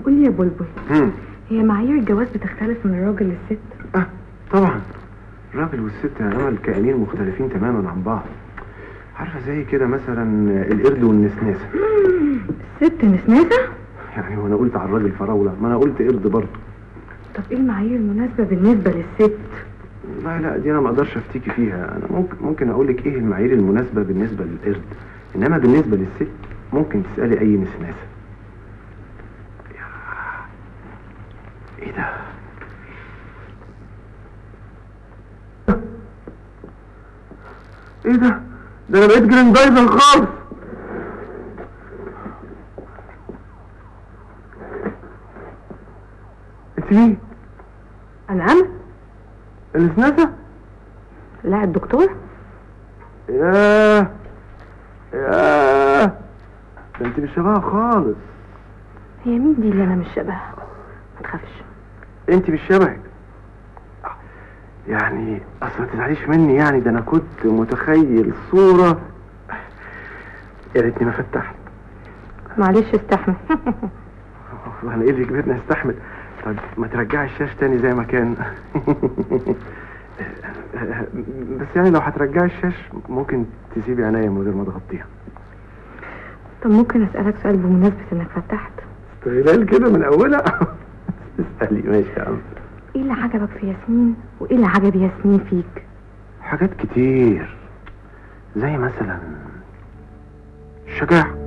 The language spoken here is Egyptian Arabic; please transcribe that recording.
قول لي يا بلبل مم. هي معايير الجواز بتختلف من الراجل للست اه طبعا الراجل والست يا امل كائنين مختلفين تماما عن بعض عارفه زي كده مثلا القرد والنسناسه الست نسناسة يعني وانا قلت على الراجل فراوله ما انا قلت قرد برضه طب ايه المعايير المناسبة بالنسبة للست لا لا دي انا ما اقدرش افتيكي فيها انا ممكن ممكن اقول لك ايه المعايير المناسبه بالنسبه للقرد انما بالنسبه للست ممكن تسالي اي نسناسه يا- ايه ده ايه ده ده انا بقيت جريندايزر خالص انت مين انا امل النسناسه لا الدكتور ياه ياه ده انت مش شبهها خالص هي مين دي اللي انا مش شبهها ما تخافش انت مش شبهك يعني اصل ما تزعليش مني يعني ده انا كنت متخيل صورة يا ريتني ما فتحت معلش استحمل انا ايه اللي يجبرني استحمل طب ما ترجعي الشاش تاني زي ما كان بس يعني لو هترجعي الشاش ممكن تسيبي عينيا من غير ما تغطيها طب ممكن اسالك سؤال بمناسبة انك فتحت استغلال كده من اولها اسالي ماشي يا عم ايه اللي عجبك في ياسمين وايه اللي عجب ياسمين فيك حاجات كتير زي مثلا الشجاعة